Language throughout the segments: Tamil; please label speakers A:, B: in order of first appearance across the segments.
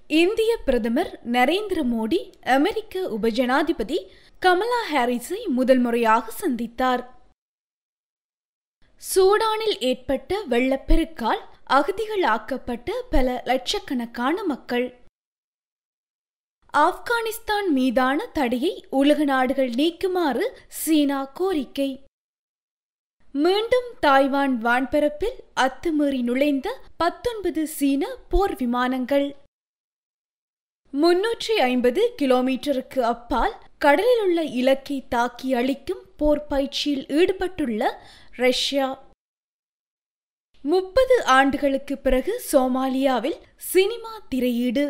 A: இந்திய பிரதமர் நரேந்திர மோடி அமெரிக்க உபஜனாதிபதி கமலா ஹாரிஸை முதல் முறையாக சந்தித்தார் சூடானில் ஏற்பட்ட வெள்ளப்பெருக்கால் அகதிகளாக்கப்பட்ட பல லட்சக்கணக்கான மக்கள் ஆப்கானிஸ்தான் மீதான தடையை உலக நாடுகள் நீக்குமாறு சீனா கோரிக்கை மீண்டும் தாய்வான் வான்பரப்பில் அத்துமீறி நுழைந்த பத்தொன்பது சீன போர் விமானங்கள் முன்னூற்றி ஐம்பது கிலோமீட்டருக்கு அப்பால் கடலில் உள்ள இலக்கை தாக்கி அழிக்கும் போர் பயிற்சியில் ஈடுபட்டுள்ள ரஷ்யா முப்பது ஆண்டுகளுக்கு பிறகு சோமாலியாவில் சினிமா திரையீடு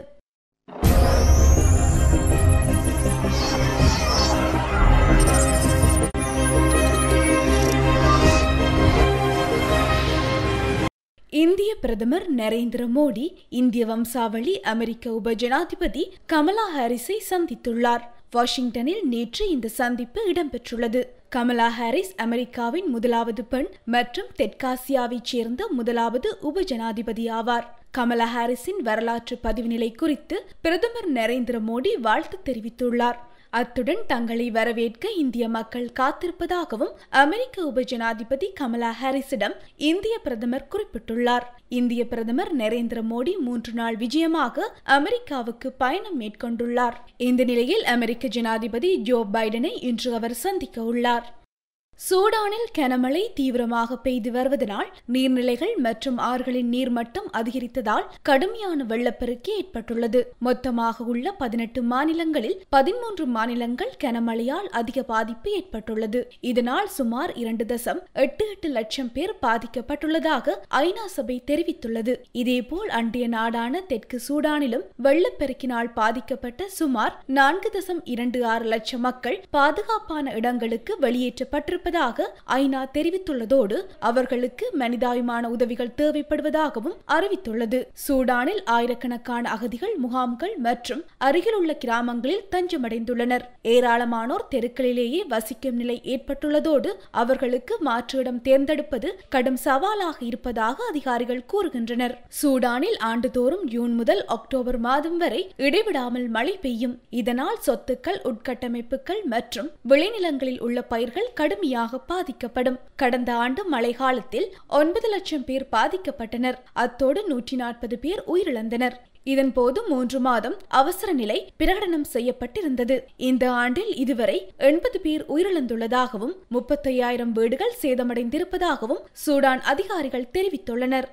A: இந்திய பிரதமர் நரேந்திர மோடி இந்திய வம்சாவளி அமெரிக்க உபஜனாதிபதி கமலா ஹாரிஸை சந்தித்துள்ளார் வாஷிங்டனில் நேற்று இந்த சந்திப்பு இடம்பெற்றுள்ளது கமலா ஹாரிஸ் அமெரிக்காவின் முதலாவது பெண் மற்றும் தெற்காசியாவைச் சேர்ந்த முதலாவது உபஜனாதிபதி ஆவார் கமலா ஹாரிஸின் வரலாற்று பதிவு நிலை குறித்து பிரதமர் நரேந்திர மோடி வாழ்த்து தெரிவித்துள்ளார் அத்துடன் தங்களை வரவேற்க இந்திய மக்கள் காத்திருப்பதாகவும் அமெரிக்க உபஜனாதிபதி கமலா ஹாரிஸிடம் இந்திய பிரதமர் குறிப்பிட்டுள்ளார் இந்திய பிரதமர் நரேந்திர மோடி மூன்று நாள் விஜயமாக அமெரிக்காவுக்கு பயணம் மேற்கொண்டுள்ளார் இந்த நிலையில் அமெரிக்க ஜனாதிபதி ஜோ பைடனை இன்று அவர் சந்திக்க உள்ளார் சூடானில் கனமழை தீவிரமாக பெய்து வருவதனால் நீர்நிலைகள் மற்றும் ஆறுகளின் நீர்மட்டம் அதிகரித்ததால் கடுமையான வெள்ளப்பெருக்கு ஏற்பட்டுள்ளது மொத்தமாக உள்ள பதினெட்டு மாநிலங்களில் பதிமூன்று மாநிலங்கள் கனமழையால் அதிக பாதிப்பு ஏற்பட்டுள்ளது இதனால் சுமார் இரண்டு தசம் எட்டு எட்டு லட்சம் பேர் பாதிக்கப்பட்டுள்ளதாக ஐநா சபை தெரிவித்துள்ளது இதேபோல் அண்டைய நாடான தெற்கு சூடானிலும் வெள்ளப்பெருக்கினால் பாதிக்கப்பட்ட சுமார் நான்கு தசம் இரண்டு ஆறு லட்சம் மக்கள் பாதுகாப்பான இடங்களுக்கு வெளியேற்றப்பட்டிருப்ப இருப்பதாக ஐநா தெரிவித்துள்ளதோடு அவர்களுக்கு மனிதாயமான உதவிகள் தேவைப்படுவதாகவும் அறிவித்துள்ளது சூடானில் ஆயிரக்கணக்கான அகதிகள் முகாம்கள் மற்றும் அருகில் உள்ள கிராமங்களில் தஞ்சமடைந்துள்ளனர் ஏராளமானோர் தெருக்களிலேயே வசிக்கும் நிலை ஏற்பட்டுள்ளதோடு அவர்களுக்கு மாற்று இடம் தேர்ந்தெடுப்பது கடும் சவாலாக இருப்பதாக அதிகாரிகள் கூறுகின்றனர் சூடானில் ஆண்டுதோறும் ஜூன் முதல் அக்டோபர் மாதம் வரை இடைவிடாமல் மழை பெய்யும் இதனால் சொத்துக்கள் உட்கட்டமைப்புகள் மற்றும் விளைநிலங்களில் உள்ள பயிர்கள் கடுமையாக கடுமையாக பாதிக்கப்படும் கடந்த ஆண்டு மழை காலத்தில் ஒன்பது லட்சம் பேர் பாதிக்கப்பட்டனர் அத்தோடு நூற்றி நாற்பது பேர் உயிரிழந்தனர் இதன்போது மூன்று மாதம் அவசர நிலை பிரகடனம் செய்யப்பட்டிருந்தது இந்த ஆண்டில் இதுவரை எண்பது பேர் உயிரிழந்துள்ளதாகவும் முப்பத்தையாயிரம் வீடுகள் சேதமடைந்திருப்பதாகவும் சூடான் அதிகாரிகள் தெரிவித்துள்ளனர்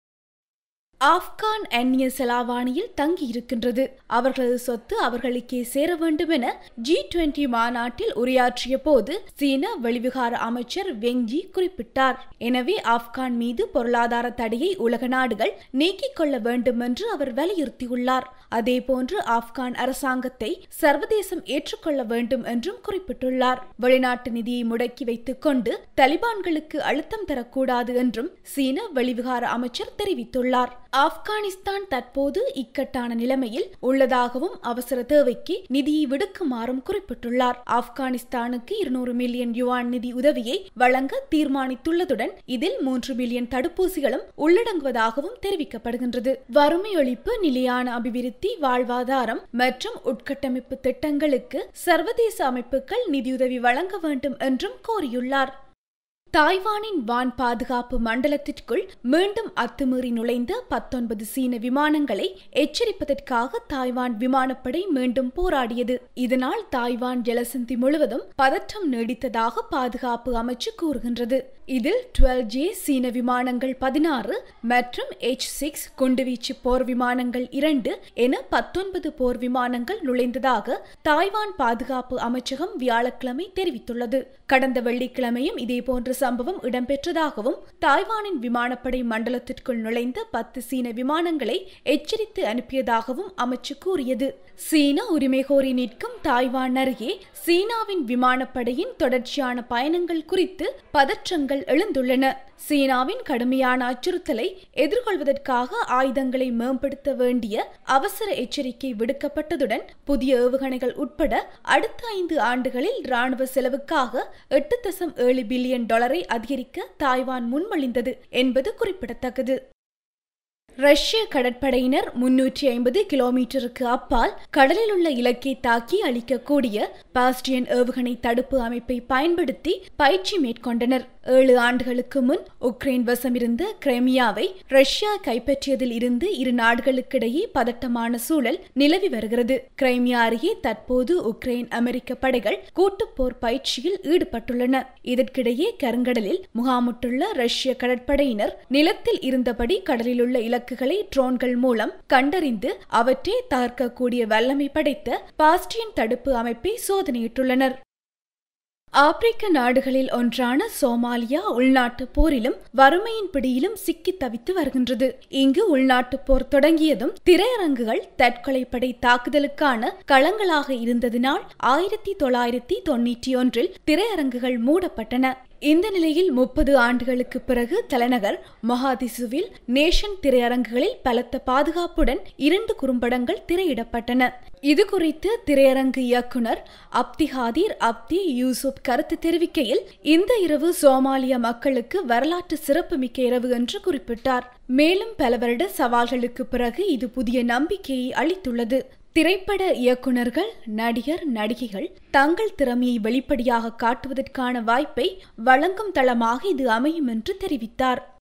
A: ஆப்கான் அந்நிய செலாவாணியில் தங்கியிருக்கின்றது அவர்களது சொத்து அவர்களுக்கே சேர வேண்டும் என ஜி டுவெண்டி மாநாட்டில் உரையாற்றிய போது சீன வெளிவிகார அமைச்சர் வெங்ஜி குறிப்பிட்டார் எனவே ஆப்கான் மீது பொருளாதார தடையை உலக நாடுகள் நீக்கிக் கொள்ள வேண்டும் என்று அவர் வலியுறுத்தியுள்ளார் அதேபோன்று ஆப்கான் அரசாங்கத்தை சர்வதேசம் ஏற்றுக்கொள்ள வேண்டும் என்றும் குறிப்பிட்டுள்ளார் வெளிநாட்டு நிதியை முடக்கி வைத்துக் கொண்டு தலிபான்களுக்கு அழுத்தம் தரக்கூடாது என்றும் சீன வெளிவிகார அமைச்சர் தெரிவித்துள்ளார் ஆப்கானிஸ்தான் தற்போது இக்கட்டான நிலைமையில் உள்ளதாகவும் அவசர தேவைக்கு நிதியை விடுக்குமாறும் குறிப்பிட்டுள்ளார் ஆப்கானிஸ்தானுக்கு இருநூறு மில்லியன் யுவான் நிதி உதவியை வழங்க தீர்மானித்துள்ளதுடன் இதில் மூன்று மில்லியன் தடுப்பூசிகளும் உள்ளடங்குவதாகவும் தெரிவிக்கப்படுகின்றது வறுமை ஒழிப்பு நிலையான அபிவிருத்தி வாழ்வாதாரம் மற்றும் உட்கட்டமைப்பு திட்டங்களுக்கு சர்வதேச அமைப்புகள் நிதியுதவி வழங்க வேண்டும் என்றும் கோரியுள்ளார் தாய்வானின் வான் பாதுகாப்பு மண்டலத்திற்குள் மீண்டும் அத்துமீறி நுழைந்த பத்தொன்பது சீன விமானங்களை எச்சரிப்பதற்காக தாய்வான் விமானப்படை மீண்டும் போராடியது இதனால் தாய்வான் ஜலசந்தி முழுவதும் பதற்றம் நீடித்ததாக பாதுகாப்பு அமைச்சு கூறுகின்றது இதில் டுவெல் ஜே சீன விமானங்கள் பதினாறு மற்றும் எச் சிக்ஸ் குண்டுவீச்சு போர் விமானங்கள் இரண்டு என பத்தொன்பது போர் விமானங்கள் நுழைந்ததாக தாய்வான் பாதுகாப்பு அமைச்சகம் வியாழக்கிழமை தெரிவித்துள்ளது கடந்த வெள்ளிக்கிழமையும் இதேபோன்ற சம்பவம் இடம்பெற்றதாகவும் தாய்வானின் விமானப்படை மண்டலத்திற்குள் நுழைந்த பத்து சீன விமானங்களை எச்சரித்து அனுப்பியதாகவும் அமைச்சு கூறியது சீன உரிமை கோரி நிற்கும் தாய்வான் அருகே சீனாவின் விமானப்படையின் தொடர்ச்சியான பயணங்கள் குறித்து பதற்றங்கள் எழுந்துள்ளன சீனாவின் கடுமையான அச்சுறுத்தலை எதிர்கொள்வதற்காக ஆயுதங்களை மேம்படுத்த வேண்டிய அவசர எச்சரிக்கை விடுக்கப்பட்டதுடன் புதிய ஏவுகணைகள் உட்பட அடுத்த ஐந்து ஆண்டுகளில் ராணுவ செலவுக்காக எட்டு தசம் ஏழு பில்லியன் டாலரை அதிகரிக்க தாய்வான் முன்மொழிந்தது என்பது குறிப்பிடத்தக்கது ரஷ்ய கடற்படையினர் முன்னூற்றி ஐம்பது கிலோமீட்டருக்கு அப்பால் கடலில் உள்ள இலக்கை தாக்கி அளிக்கக்கூடிய பாஸ்டியன் ஏவுகணை தடுப்பு அமைப்பை பயன்படுத்தி பயிற்சி மேற்கொண்டனர் ஏழு ஆண்டுகளுக்கு முன் உக்ரைன் வசமிருந்த கிரைமியாவை ரஷ்யா கைப்பற்றியதில் இருந்து இரு நாடுகளுக்கிடையே பதட்டமான சூழல் நிலவி வருகிறது கிரைமியா அருகே தற்போது உக்ரைன் அமெரிக்க படைகள் கூட்டுப்போர் பயிற்சியில் ஈடுபட்டுள்ளன இதற்கிடையே கருங்கடலில் முகாமிட்டுள்ள ரஷ்ய கடற்படையினர் நிலத்தில் இருந்தபடி கடலில் உள்ள இலக்குகளை ட்ரோன்கள் மூலம் கண்டறிந்து அவற்றை தகர்க்கக்கூடிய வல்லமை படைத்த பாஸ்டியன் தடுப்பு அமைப்பை சோதனையிட்டுள்ளனர் ஆப்பிரிக்க நாடுகளில் ஒன்றான சோமாலியா உள்நாட்டு போரிலும் வறுமையின் பிடியிலும் சிக்கி தவித்து வருகின்றது இங்கு உள்நாட்டு போர் தொடங்கியதும் திரையரங்குகள் தற்கொலைப்படை தாக்குதலுக்கான களங்களாக இருந்ததினால் ஆயிரத்தி தொள்ளாயிரத்தி தொன்னூற்றி ஒன்றில் திரையரங்குகள் மூடப்பட்டன இந்த நிலையில் முப்பது ஆண்டுகளுக்கு பிறகு தலைநகர் மொஹாதிசுவில் நேஷன் திரையரங்குகளில் பலத்த பாதுகாப்புடன் இரண்டு குறும்படங்கள் திரையிடப்பட்டன இது குறித்து திரையரங்கு இயக்குனர் அப்தி ஹாதீர் அப்தி யூசுப் கருத்து தெரிவிக்கையில் இந்த இரவு சோமாலிய மக்களுக்கு வரலாற்று சிறப்புமிக்க இரவு என்று குறிப்பிட்டார் மேலும் பல வருட சவால்களுக்கு பிறகு இது புதிய நம்பிக்கையை அளித்துள்ளது திரைப்பட இயக்குனர்கள் நடிகர் நடிகைகள் தங்கள் திறமையை வெளிப்படையாக காட்டுவதற்கான வாய்ப்பை வழங்கும் தளமாக இது அமையும் என்று தெரிவித்தார்